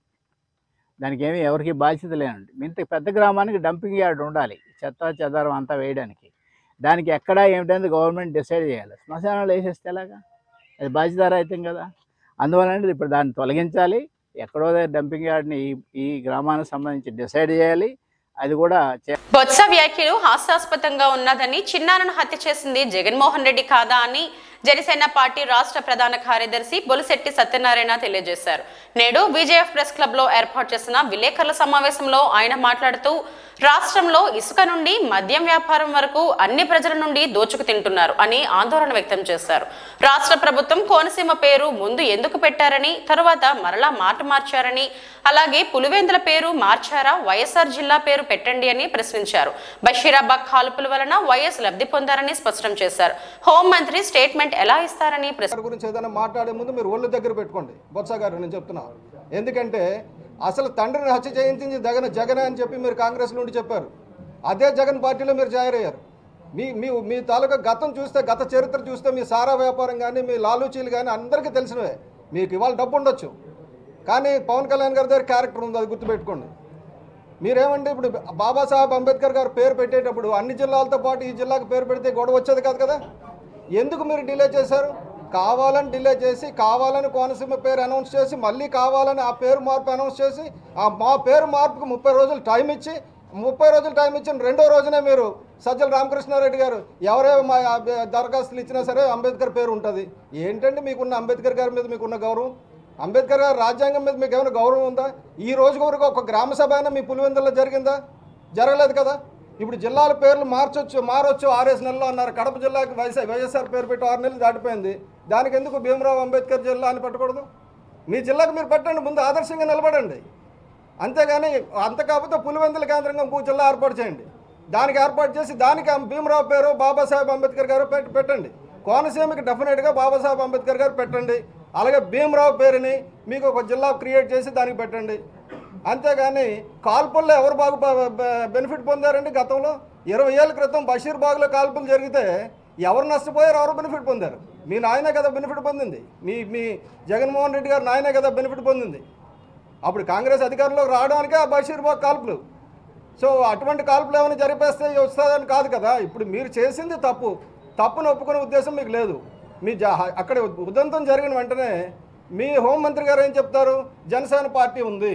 దానికి ఏమీ ఎవరికి బాధ్యత లేనండి ఇంత పెద్ద గ్రామానికి డంపింగ్ యార్డ్ ఉండాలి చెత్త చెదారం అంతా వేయడానికి దానికి ఎక్కడ ఏమిటంటే గవర్నమెంట్ డిసైడ్ చేయాలి శ్మశానాలు వేసేస్తే ఎలాగా అది బాధ్యతారహితం కదా అందువలన ఇప్పుడు దాన్ని తొలగించాలి ఎక్కడో దగ్గర డంపింగ్ యార్డ్ని ఈ ఈ గ్రామానికి సంబంధించి డిసైడ్ చేయాలి అది కూడా చే బొత్స వ్యాఖ్యలు హాస్యాస్పదంగా ఉన్నదని చిన్నారను హత్య చేసింది జగన్మోహన్ రెడ్డి కాదా అని జనసేన పార్టీ రాష్ట్ర ప్రధాన కార్యదర్శి బొలిశెట్టి సత్యనారాయణ తెలియజేశారు నేడు బీజేఎఫ్ ప్రెస్ క్లబ్ లో ఏర్పాటు చేసిన విలేకరుల సమావేశంలో ఆయన మాట్లాడుతూ రాష్ట్రంలో ఇసుక నుండి మద్యం వ్యాపారం వరకు అన్ని ప్రజల నుండి దోచుకు తింటున్నారు అని ఆందోళన వ్యక్తం చేశారు రాష్ట్ర ప్రభుత్వం కోనసీమ పేరు ముందు ఎందుకు పెట్టారని తరువాత మరలా మాట మార్చారని అలాగే పులివెందుల పేరు మార్చారా వైఎస్ఆర్ జిల్లా పేరు పెట్టండి అని ప్రశ్నించారు బషీరాబాద్ కాల్పుల వలన వైఎస్ లబ్ధి పొందారని స్పష్టం చేశారు హోంమంత్రి స్టేట్మెంట్ ఎలా ఇస్తారని ప్రశ్న దాని గురించి ఏదైనా మాట్లాడే ముందు మీరు ఒళ్ళు దగ్గర పెట్టుకోండి బొత్స గారు నేను చెప్తున్నా ఎందుకంటే అసలు తండ్రిని హత్య చేయించింది జగన్ జగన్ అని చెప్పి మీరు కాంగ్రెస్ నుండి చెప్పారు అదే జగన్ పార్టీలో మీరు జాయిరయ్యారు మీ మీ మీ తాలూకా గతం చూస్తే గత చరిత్ర చూస్తే మీ సారా వ్యాపారం కానీ మీ లాలూచీలు కానీ అందరికీ తెలిసినవే మీకు ఇవాళ డబ్బు ఉండొచ్చు కానీ పవన్ కళ్యాణ్ గారి దగ్గర క్యారెక్టర్ ఉంది అది గుర్తుపెట్టుకోండి మీరేమంటే ఇప్పుడు బాబాసాహెబ్ అంబేద్కర్ గారు పేరు పెట్టేటప్పుడు అన్ని జిల్లాలతో పాటు ఈ జిల్లాకు పేరు పెడితే గొడవ వచ్చేది కాదు కదా ఎందుకు మీరు డిలే చేశారు కావాలని డిలే చేసి కావాలని కోనసీమ పేరు అనౌన్స్ చేసి మళ్ళీ కావాలని ఆ పేరు మార్పు అనౌన్స్ చేసి ఆ మా పేరు మార్పుకు ముప్పై రోజులు టైం ఇచ్చి ముప్పై రోజులు టైం ఇచ్చిన రెండో రోజునే మీరు సజ్జల రామకృష్ణారెడ్డి గారు ఎవరే మా అభ్య- దరఖాస్తులు ఇచ్చినా సరే అంబేద్కర్ పేరు ఉంటుంది ఏంటంటే మీకున్న అంబేద్కర్ గారి మీద మీకున్న గౌరవం అంబేద్కర్ గారి రాజ్యాంగం మీద మీకు ఏమైనా గౌరవం ఉందా ఈ రోజు వరకు ఒక గ్రామ సభ అయినా మీ పులివెందుల్లో జరిగిందా జరగలేదు కదా ఇప్పుడు జిల్లాల పేర్లు మార్చొచ్చు మారొచ్చు ఆరేసి నెలలు అన్నారు కడప జిల్లాకి వైఎస్ఆర్ వైఎస్ఆర్ పేరు పెట్టి ఆరు నెలలు దాటిపోయింది దానికి ఎందుకు భీమరావు అంబేద్కర్ జిల్లా అని పెట్టకూడదు మీ జిల్లాకు మీరు పెట్టండి ముందు ఆదర్శంగా నిలబడండి అంతేగాని అంత కాకపోతే పులివెందుల కేంద్రంగా ఇంకో జిల్లా ఏర్పాటు చేయండి దానికి ఏర్పాటు చేసి దానికి ఆ భీమరావు పేరు బాబాసాహెబ్ అంబేద్కర్ గారు పెట్టి పెట్టండి కోనసీమకి డెఫినెట్గా బాబాసాహెబ్ అంబేద్కర్ గారు పెట్టండి అలాగే భీమరావు పేరుని మీకు ఒక జిల్లా క్రియేట్ చేసి దానికి పెట్టండి అంతేగాని కాల్పుల్లో ఎవరు బాగు బెనిఫిట్ పొందారండి గతంలో ఇరవై ఏళ్ళ క్రితం బషీర్బాగ్లో కాల్పులు జరిగితే ఎవరు నష్టపోయారు ఎవరు బెనిఫిట్ పొందారు మీ నాయనే కదా బెనిఫిట్ పొందింది మీ మీ జగన్మోహన్ రెడ్డి గారు నాయనే కదా బెనిఫిట్ పొందింది అప్పుడు కాంగ్రెస్ అధికారంలోకి రావడానికే ఆ బషీర్బాగ్ కాల్పులు సో అటువంటి కాల్పులు ఏమైనా జరిపేస్తే వస్తుందని కాదు కదా ఇప్పుడు మీరు చేసింది తప్పు తప్పును ఒప్పుకునే ఉద్దేశం మీకు లేదు మీ జ అక్కడ ఉదంతం జరిగిన వెంటనే మీ హోంమంత్రి గారు ఏం చెప్తారు జనసేన పార్టీ ఉంది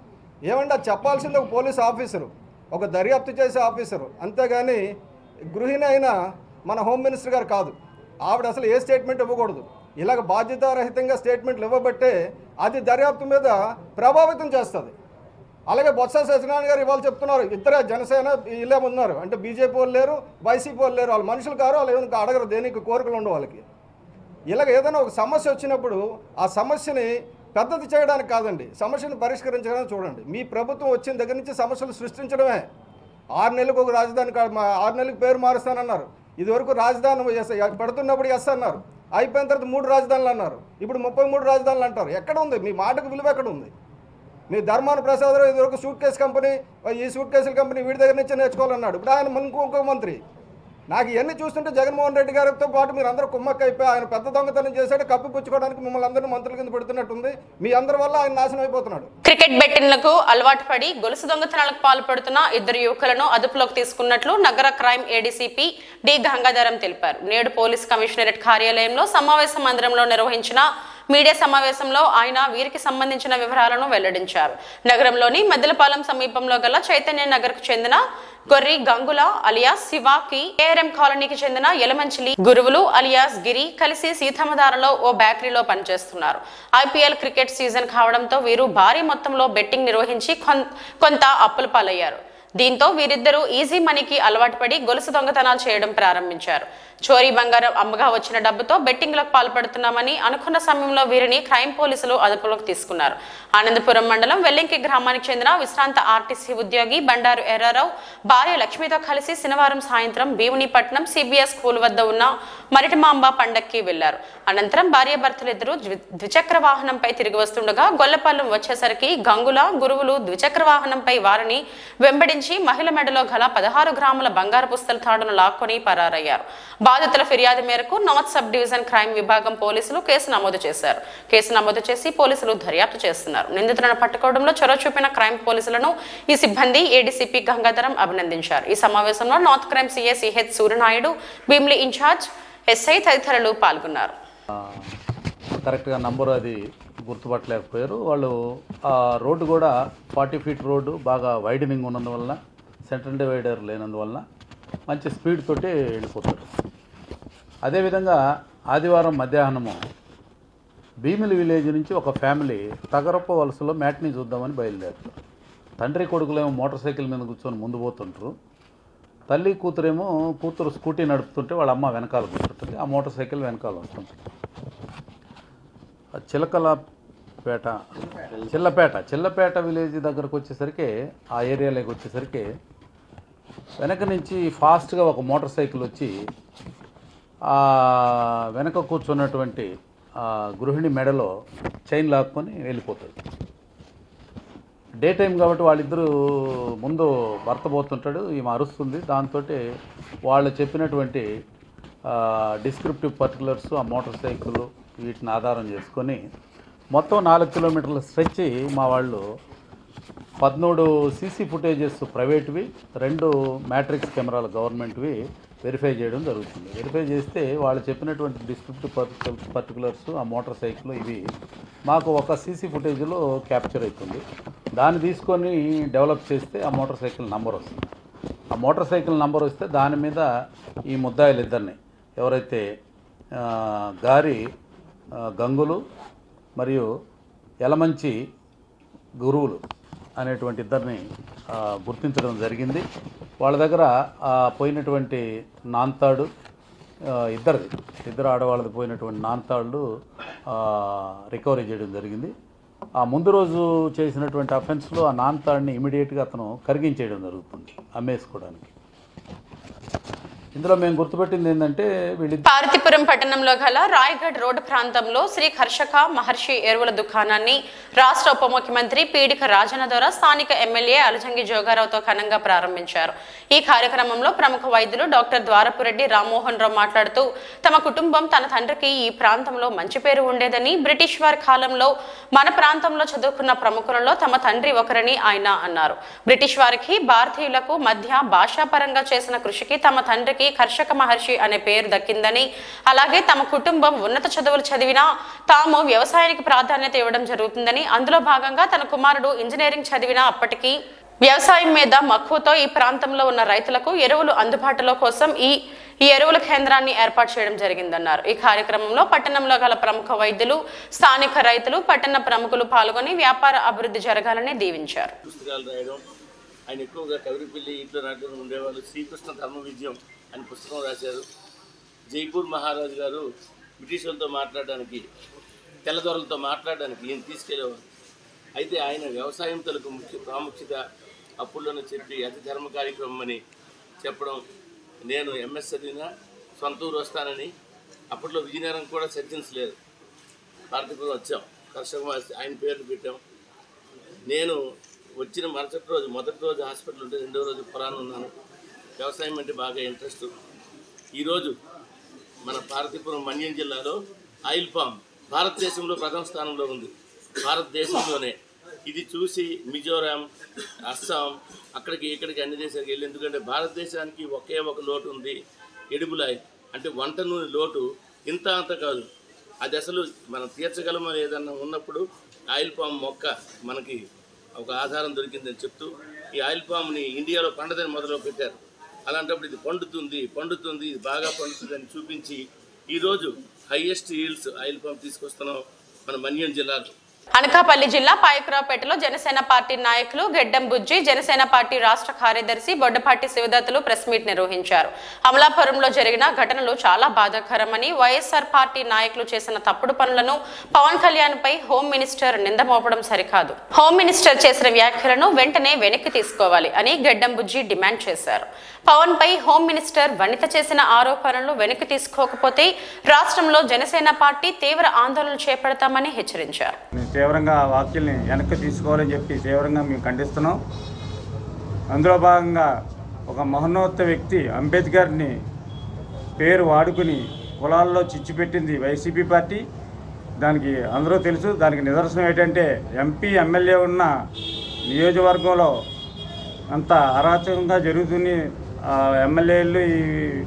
ఏమంటే అది చెప్పాల్సింది ఒక పోలీస్ ఆఫీసరు ఒక దర్యాప్తు చేసే ఆఫీసరు అంతేగాని గృహిణి అయిన మన హోమ్ మినిస్టర్ గారు కాదు ఆవిడ అసలు ఏ స్టేట్మెంట్ ఇవ్వకూడదు ఇలాగ బాధ్యతారహితంగా స్టేట్మెంట్లు ఇవ్వబట్టే అది దర్యాప్తు మీద ప్రభావితం చేస్తుంది అలాగే బొత్స సత్యనారాయణ గారు ఇవాళ చెప్తున్నారు ఇద్దరే జనసేన వీళ్ళే ఉన్నారు అంటే బీజేపీ వాళ్ళు లేరు వైసీపీ వాళ్ళు లేరు వాళ్ళు మనుషులు కారు వాళ్ళు ఏమైనా అడగరు దేనికి కోరికలు ఉండవు వాళ్ళకి ఇలాగ ఏదైనా ఒక సమస్య వచ్చినప్పుడు ఆ సమస్యని పెద్దది చేయడానికి కాదండి సమస్యను పరిష్కరించడానికి చూడండి మీ ప్రభుత్వం వచ్చిన దగ్గర నుంచి సమస్యలు సృష్టించడమే ఆరు నెలలకు ఒక రాజధాని కా- మా- ఆరు నెలలకు పేరు మారుస్తానన్నారు ఇదివరకు రాజధాని ఎస్ పెడుతున్నప్పుడు ఎస్ అన్నారు అయిపోయిన తర్వాత మూడు రాజధానులు అన్నారు ఇప్పుడు ముప్పై మూడు రాజధానులు అంటారు ఎక్కడ ఉంది మీ మాటకు విలువ ఎక్కడ ఉంది మీ ధర్మాన ప్రసాదరావు ఇది ఒక సూట్ కేసు కంపెనీ ఈ సూట్ కేసుల కంపెనీ వీడి దగ్గర నుంచి నేర్చుకోవాలన్నాడు ఇప్పుడు ఆయన ఇంకో ఇంకో మంత్రి నాకు ఇవన్నీ చూస్తుంటే జగన్మోహన్ రెడ్డి గారితో పాటు మీరు అందరూ కుమ్మక్క అయిపోయి ఆయన పెద్ద దొంగతనం చేశాడు కప్పిపుచ్చుకోవడానికి మిమ్మల్ని అందరినీ మంత్రుల కింద పెడుతున్నట్టుంది మీ అందరి వల్ల ఆయన నాశనం అయిపోతున్నాడు క్రికెట్ బెట్టింగ్లకు అలవాటు పడి గొలుసు దొంగతనాలకు పాల్పడుతున్న ఇద్దరు యువకులను అదుపులోకి తీసుకున్నట్లు నగర క్రైమ్ ఏడీసీపీ డి గంగాధరం తెలిపారు నేడు పోలీస్ కమిషనరేట్ కార్యాలయంలో సమావేశ మందిరంలో నిర్వహించిన మీడియా సమావేశంలో ఆయన వీరికి సంబంధించిన వివరాలను వెల్లడించారు నగరంలోని మెద్దలపాలెం సమీపంలో గల చైతన్య నగర్ కు చెందిన గొర్రి గంగుల అలియాస్ శివాకి ఏఆర్ఎం కాలనీకి చెందిన ఎలమంచిలి గురువులు అలియాస్ గిరి కలిసి సీతమ్మధారలో ఓ బేకరీలో పనిచేస్తున్నారు ఐపీఎల్ క్రికెట్ సీజన్ కావడంతో వీరు భారీ మొత్తంలో బెట్టింగ్ నిర్వహించి కొన్- కొంత అప్పుల పాలయ్యారు దీంతో వీరిద్దరూ ఈజీ మనీకి అలవాటు పడి గొలుసు దొంగతనాలు చేయడం ప్రారంభించారు చోరీ బంగారం అమ్మగా వచ్చిన డబ్బుతో బెట్టింగ్లకు పాల్పడుతున్నామని అనుకున్న సమయంలో వీరిని క్రైమ్ పోలీసులు అదుపులోకి తీసుకున్నారు ఆనందపురం మండలం వెల్లింకి గ్రామానికి చెందిన విశ్రాంత ఆర్టీసీ ఉద్యోగి బండారు ఎర్రారావు భార్య లక్ష్మితో కలిసి శనివారం సాయంత్రం భీమునిపట్నం సిబిఎస్ స్కూల్ వద్ద ఉన్న మరిటిమాంబ పండక్కి వెళ్లారు అనంతరం భార్య భర్తలిద్దరూ ద్వి- ద్విచక్ర వాహనంపై తిరిగి వస్తుండగా గొల్లపల్లం వచ్చేసరికి గంగుల గురువులు ద్విచక్ర వాహనంపై వారిని వెంబడించి మహిళ మెడలో గల పదహారు గ్రాముల బంగారు పుస్తల తాడును లాక్కొని పరారయ్యారు బాధితుల ఫిర్యాదు మేరకు నార్త్ సబ్ డివిజన్ క్రైమ్ విభాగం పోలీసులు కేసు నమోదు చేశారు కేసు నమోదు చేసి పోలీసులు దర్యాప్తు చేస్తున్నారు నిందితులను పట్టుకోవడంలో చొరవ చూపిన క్రైమ్ పోలీసులను ఈ సిబ్బంది ఏడీసీపీ గంగాధరం అభినందించారు ఈ సమావేశంలో north crime CA CH Suryanaidu Bheemili in-charge SI తదితరులు పాల్గొన్నారు కరెక్ట్గా నంబర్ అది గుర్తుపట్టలేకపోయారు వాళ్ళు ఆ రోడ్డు కూడా ఫార్టీ ఫీట్ రోడ్డు బాగా వైడనింగ్ ఉన్నందువలన సెంట్రల్ డివైడర్ లేనందువలన మంచి స్పీడ్ తోటి వెళ్ళిపోతారు అదేవిధంగా ఆదివారం మధ్యాహ్నము భీమిలి విలేజ్ నుంచి ఒక ఫ్యామిలీ తగరప్ప వలసలో మ్యాట్ని చూద్దామని బయలుదేరారు తండ్రి కొడుకులేమో మోటార్ సైకిల్ మీద కూర్చొని ముందు పోతుంటారు తల్లి కూతురేమో కూతురు స్కూటీ నడుపుతుంటే వాళ్ళ అమ్మ వెనకాల కూర్చుంటుంది ఆ మోటార్ సైకిల్ వెనకాల వస్తుంది ఆ చిలకలపేట చిల్లపేట చిల్లపేట విలేజ్ దగ్గరకు వచ్చేసరికి ఆ ఏరియాలోకి వచ్చేసరికి వెనక నుంచి ఫాస్ట్గా ఒక మోటార్ సైకిల్ వచ్చి ఆ వెనక కూర్చున్నటువంటి ఆ గృహిణి మెడలో చైన్ లాక్కొని వెళ్ళిపోతుంది డే టైం కాబట్టి వాళ్ళిద్దరూ ముందు భర్త పోతుంటాడు ఈమె అరుస్తుంది దాంతో వాళ్ళు చెప్పినటువంటి డిస్క్రిప్టివ్ పర్టికులర్స్ ఆ మోటార్ సైకిల్ వీటిని ఆధారం చేసుకొని మొత్తం నాలుగు కిలోమీటర్ల స్ట్రెచ్ మా వాళ్ళు పదమూడు సీసీ ఫుటేజెస్ ప్రైవేట్వి రెండు మ్యాట్రిక్స్ కెమెరాలు గవర్నమెంట్వి వెరిఫై చేయడం జరుగుతుంది వెరిఫై చేస్తే వాళ్ళు చెప్పినటువంటి డిస్క్రిప్టివ్ పర్టికుల పర్టికులర్స్ ఆ మోటార్ సైకిల్ ఇవి మాకు ఒక సీసీ ఫుటేజ్లో క్యాప్చర్ అవుతుంది దాన్ని తీసుకొని డెవలప్ చేస్తే ఆ మోటార్ సైకిల్ నంబర్ వస్తుంది ఆ మోటార్ సైకిల్ నంబర్ వస్తే దాని మీద ఈ ముద్దాయిలు ఇద్దరిని ఎవరైతే ఆ, గారి ఆ, గంగులు మరియు యలమంచి గురువులు అనేటువంటి ఇద్దరిని ఆ, గుర్తించడం జరిగింది వాళ్ళ దగ్గర ఆ, పోయినటువంటి నాంతాడు ఆ, ఇద్దరిది ఇద్దరు ఆడవాళ్ళది పోయినటువంటి నాంతాళ్ళు ఆ, రికవరీ చేయడం జరిగింది ఆ ముందు రోజు చేసినటువంటి అఫెన్స్లో ఆ నాంతాడిని ఇమీడియట్గా అతను కరిగించేయడం జరుగుతుంది అమ్మేసుకోవడానికి ఇందులో మేము గుర్తుపెట్టింది ఏంటంటే వీళ్ళ పార్వతీపురం పట్టణంలో గల రాయగఢ్ రోడ్డు ప్రాంతంలో శ్రీ హర్షక మహర్షి ఎరువుల దుకాణాన్ని రాష్ట్ర ఉప ముఖ్యమంత్రి పీడిక రాజన ద్వారా స్థానిక ఎమ్మెల్యే అలజంగి జోగారావుతో ఘనంగా ప్రారంభించారు ఈ కార్యక్రమంలో ప్రముఖ వైద్యులు డాక్టర్ ద్వారపురెడ్డి రామ్మోహన్ రావు మాట్లాడుతూ తమ కుటుంబం తన తండ్రికి ఈ ప్రాంతంలో మంచి పేరు ఉండేదని బ్రిటిష్ వారి కాలంలో మన ప్రాంతంలో చదువుకున్న ప్రముఖులలో తమ తండ్రి ఒకరని ఆయన అన్నారు బ్రిటిష్ వారికి భారతీయులకు మధ్య భాషాపరంగా చేసిన కృషికి తమ తండ్రికి కర్షక మహర్షి అనే పేరు దక్కిందని అలాగే తమ కుటుంబం ఉన్నత చదువులు చదివినా తాము వ్యవసాయానికి ప్రాధాన్యత ఇవ్వడం జరుగుతుందని అందులో భాగంగా తన కుమారుడు ఇంజనీరింగ్ చదివినా అప్పటికి వ్యవసాయం మీద మక్కువతో ఈ ప్రాంతంలో ఉన్న రైతులకు ఎరువులు అందుబాటులో కోసం ఈ ఈ ఎరువుల కేంద్రాన్ని ఏర్పాటు చేయడం జరిగిందన్నారు ఈ కార్యక్రమంలో పట్టణంలో గల ప్రముఖ వైద్యులు స్థానిక రైతులు పట్టణ ప్రముఖులు పాల్గొని వ్యాపార అభివృద్ధి జరగాలని దీవించారు పుస్తకాలు రాయడం ఆయన ఎక్కువగా కవిరిపల్లి ఇంట్లో నాటకం ఉండేవాళ్ళు శ్రీకృష్ణ ధర్మ విజయం అని పుస్తకం రాశారు జైపూర్ మహారాజు గారు బ్రిటిష్ వాళ్ళతో మాట్లాడడానికి తెల్లదొరలతో మాట్లాడడానికి ఈయన తీసుకెళ్ళేవారు అయితే ఆయన వ్యవసాయం తలకు ముఖ్య ప్రాముఖ్యత అప్పుల్లోనే చెప్పి అతి ధర్మ కార్యక్రమం అని చెప్పడం నేను ఎంఎస్ చదివిన సొంత ఊరు వస్తానని అప్పట్లో విజయనగరం కూడా సర్జన్స్ లేదు భారతపురం వచ్చాం కర్షక మాస్టర్ ఆయన పేర్లు పెట్టాం నేను వచ్చిన మరుసటి రోజు మొదటి రోజు హాస్పిటల్ ఉంటే రెండో రోజు పురాణం ఉన్నాను వ్యవసాయం అంటే బాగా ఇంట్రెస్ట్ ఈరోజు మన పార్వతీపురం మన్యం జిల్లాలో ఆయిల్ పామ్ భారతదేశంలో ప్రథమ స్థానంలో ఉంది భారతదేశంలోనే ఇది చూసి మిజోరాం అస్సాం అక్కడికి ఇక్కడికి అన్ని దేశాలకు వెళ్ళి ఎందుకంటే భారతదేశానికి ఒకే ఒక లోటు ఉంది ఎడిబుల్ ఆయిల్ అంటే వంట నూనె లోటు ఇంత అంత కాదు అది అసలు మనం తీర్చగలమని ఏదన్నా ఉన్నప్పుడు ఆయిల్ పామ్ మొక్క మనకి ఒక ఆధారం దొరికిందని చెప్తూ ఈ ఆయిల్ పామ్ని ఇండియాలో పండదని మొదలు పెట్టారు అలాంటప్పుడు ఇది పండుతుంది పండుతుంది ఇది బాగా పండుతుంది అని చూపించి ఈరోజు హైయెస్ట్ ఈల్డ్స్ ఆయిల్ పామ్ తీసుకొస్తున్నాం మన మన్యం జిల్లాలో అనకాపల్లి జిల్లా పాయకురావుపేటలో జనసేన పార్టీ నాయకులు గెడ్డం బుజ్జి జనసేన పార్టీ రాష్ట్ర కార్యదర్శి బొడ్డపాటి శివదత్తులు ప్రెస్ మీట్ నిర్వహించారు అమలాపురంలో జరిగిన ఘటనలు చాలా బాధాకరమని వైఎస్ఆర్ పార్టీ నాయకులు చేసిన తప్పుడు పనులను పవన్ కళ్యాణ్ పై హోం మినిస్టర్ నింద మోపడం సరికాదు హోం మినిస్టర్ చేసిన వ్యాఖ్యలను వెంటనే వెనక్కి తీసుకోవాలి అని గెడ్డం బుజ్జి డిమాండ్ చేశారు పవన్ పై హోం మినిస్టర్ వనిత చేసిన ఆరోపణలు వెనక్కి తీసుకోకపోతే రాష్ట్రంలో జనసేన పార్టీ తీవ్ర ఆందోళన చేపడతామని హెచ్చరించారు మేము తీవ్రంగా ఆ వ్యాఖ్యల్ని వెనక్కి తీసుకోవాలని చెప్పి తీవ్రంగా మేము ఖండిస్తున్నాం అందులో భాగంగా ఒక మహోన్నత వ్యక్తి అంబేద్కర్ని పేరు వాడుకుని కులాల్లో చిచ్చు పెట్టింది వైసీపీ పార్టీ దానికి అందరూ తెలుసు దానికి నిదర్శనం ఏంటంటే ఎంపీ ఎమ్మెల్యే ఉన్న నియోజకవర్గంలో అంత అరాచకంగా జరుగుతుంది ఆ ఎమ్మెల్యేలు ఈ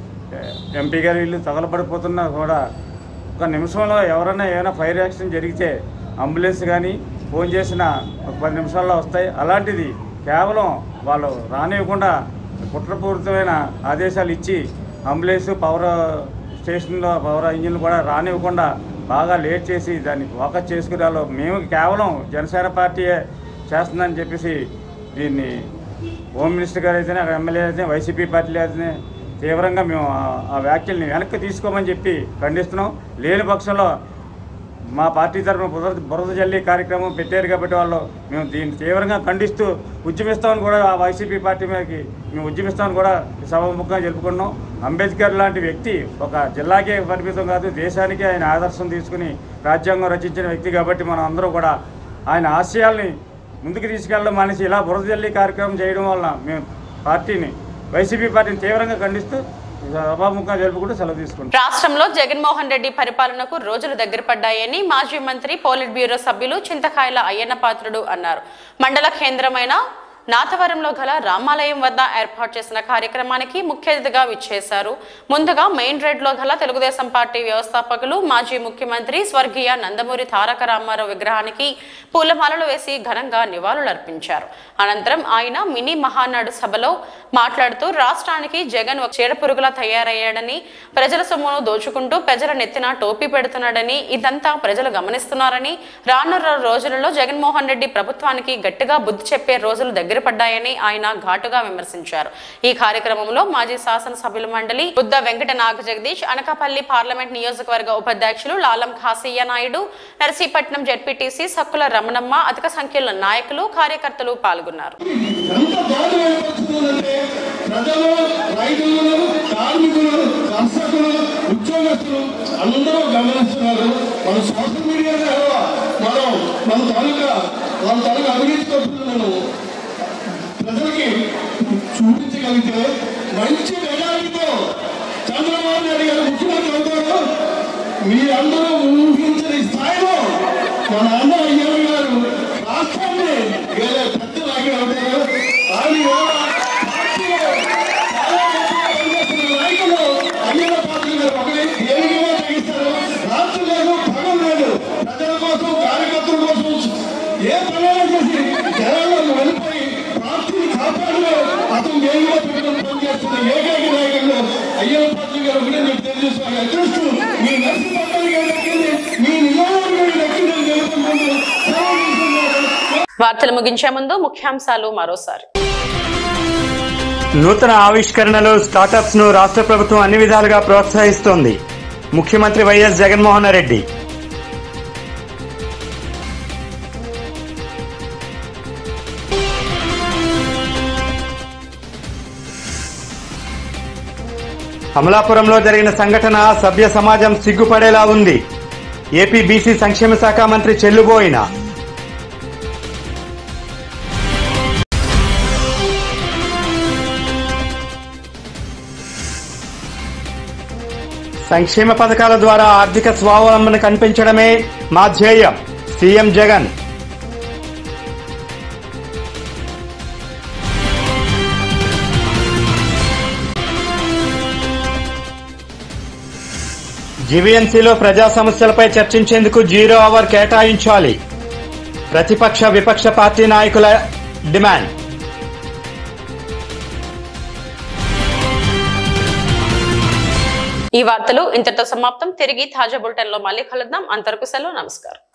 ఎంపీ గారు వీళ్ళు తగలబడిపోతున్నా కూడా ఒక నిమిషంలో ఎవరైనా ఏమైనా ఫైర్ యాక్సిడెంట్ జరిగితే అంబులెన్స్ కానీ ఫోన్ చేసిన ఒక పది నిమిషాల్లో వస్తాయి అలాంటిది కేవలం వాళ్ళు రానివ్వకుండా కుట్రపూరితమైన ఆదేశాలు ఇచ్చి అంబులెన్స్ పవర్ స్టేషన్లో పవర్ ఇంజిన్లు కూడా రానివ్వకుండా బాగా లేట్ చేసి దాన్ని ఫోకస్ చేసుకునే వాళ్ళు మేము కేవలం జనసేన పార్టీయే చేస్తుందని చెప్పేసి దీన్ని హోమ్ మినిస్టర్ గారు అయితేనే అక్కడ ఎమ్మెల్యే అయితే వైసీపీ పార్టీలు అయితేనే తీవ్రంగా మేము ఆ- ఆ వ్యాఖ్యల్ని వెనక్కి తీసుకోమని చెప్పి ఖండిస్తున్నాం లేని పక్షంలో మా పార్టీ తరఫున బురద బురద జల్లి కార్యక్రమం పెట్టారు కాబట్టి వాళ్ళు మేము దీన్ని తీవ్రంగా ఖండిస్తూ ఉద్యమిస్తామని కూడా ఆ వైసీపీ పార్టీ మీదకి మేము ఉద్యమిస్తామని కూడా ఈ సభాముఖంగా జరుపుకున్నాం అంబేద్కర్ లాంటి వ్యక్తి ఒక జిల్లాకే పరిమితం కాదు దేశానికి ఆయన ఆదర్శం తీసుకుని రాజ్యాంగం రచించిన వ్యక్తి కాబట్టి మనం అందరూ కూడా ఆయన ఆశయాల్ని ముందుకు తీసుకెళ్ళడం మనిషి ఇలా బురద జల్లి కార్యక్రమం చేయడం వల్ల మేము పార్టీని వైసీపీ పార్టీని తీవ్రంగా ఖండిస్తూ ఈ సభాముఖంగా జరుపుకుంటూ సెలవు తీసుకుంటాం రాష్ట్రంలో జగన్మోహన్ రెడ్డి పరిపాలనకు రోజులు దగ్గర పడ్డాయని మాజీ మంత్రి పోలిట్ బ్యూరో సభ్యులు చింతకాయల అయ్యన్న పాత్రుడు అన్నారు మండల కేంద్రమైన నాతవరంలో గల రామాలయం వద్ద ఏర్పాటు చేసిన కార్యక్రమానికి ముఖ్య అతిథిగా విచ్చేశారు ముందుగా మెయిన్ రోడ్లో గల తెలుగుదేశం పార్టీ వ్యవస్థాపకులు మాజీ ముఖ్యమంత్రి స్వర్గీయ నందమూరి తారక రామారావు విగ్రహానికి పూలమాలలు వేసి ఘనంగా నివాళులర్పించారు అనంతరం ఆయన మినీ మహానాడు సభలో మాట్లాడుతూ రాష్ట్రానికి జగన్ ఒక చీడపురుగులా తయారయ్యాడని ప్రజల సొమ్మును దోచుకుంటూ ప్రజల నెత్తిన టోపీ పెడుతున్నాడని ఇదంతా ప్రజలు గమనిస్తున్నారని రానున్న రోజులలో జగన్మోహన్ రెడ్డి ప్రభుత్వానికి గట్టిగా బుద్ధి చెప్పే రోజులు దగ్గర పడ్డాయని ఆయన ఘాటుగా విమర్శించారు ఈ కార్యక్రమంలో మాజీ శాసనసభ్యుల మండలి బుద్ధ వెంకట నాగ జగదీష్ అనకాపల్లి పార్లమెంట్ నియోజకవర్గ ఉపాధ్యక్షులు లాలం ఖాసయ్య నాయుడు నర్సీపట్నం జడ్పీటీసీ సక్కుల రమణమ్మ అధిక సంఖ్యలో నాయకులు కార్యకర్తలు పాల్గొన్నారు ప్రజలు రైతులు కార్మికులు కర్షకులు ఉద్యోగస్తులు అందరూ గమనిస్తున్నారు మన సోషల్ మీడియా ద్వారా మనం మన తాలూకా మన తాలూకా అవినీతి ఖర్చులను ప్రజలకి చూపించగలిగితే మంచి మెజారిటీతో చంద్రబాబు నాయుడు గారు ముఖ్యమంత్రి అవుతారు మీరందరూ ఊహించని స్థాయిలో మన అన్న అయ్యమ్మ గారు రాష్ట్రాన్ని వేరే పెద్ద నాయకుడు అవుతారు ఆయన ఇవాళ పార్టీలో చాలా గొప్పగా పనిచేస్తున్న నాయకులు అయ్యన్న పాత్ర గారు ఒకరి దేనిగా తగ్గిస్తారు రాత్రి లేదు పగలు లేదు ప్రజల కోసం కార్యకర్తల కోసం ఏ పనైనా చేసి జనాలను వెళ్ళిపోయి పార్టీని కాపాడులో అతను వేగులో పెట్టుకుని పనిచేస్తున్న ఏకైక నాయకులు అయ్యన్న పాత్ర గారు ఒకటే మీకు తెలియజేసుకోవాలి అదృష్టం మీ నర్సింహ గారు దక్కింది మీ నియోజకవర్గం దక్కిందని తెలుసుకుంటూ సెలవు తీసుకున్నారు వార్తలు ముగించే ముందు ముఖ్యాంశాలు మరోసారి నూతన ఆవిష్కరణలు స్టార్టప్స్ ను రాష్ట్ర ప్రభుత్వం అన్ని విధాలుగా ప్రోత్సహిస్తోంది ముఖ్యమంత్రి వైఎస్ జగన్మోహన్ రెడ్డి అమలాపురంలో జరిగిన సంఘటన సభ్య సమాజం సిగ్గుపడేలా ఉంది ఏపీ బీసీ సంక్షేమ శాఖ మంత్రి చెల్లుబోయిన సంక్షేమ పథకాల ద్వారా ఆర్థిక స్వావలంబన కనిపించడమే మా ధ్యేయం సీఎం జగన్ జీవీఎంసీలో ప్రజా సమస్యలపై చర్చించేందుకు జీరో అవర్ కేటాయించాలి ప్రతిపక్ష విపక్ష పార్టీ నాయకుల డిమాండ్ ఈ వార్తలు ఇంతటితో సమాప్తం తిరిగి తాజా బులెటిన్ లో మళ్ళీ కలుద్దాం అంతవరకు సెలవు నమస్కారం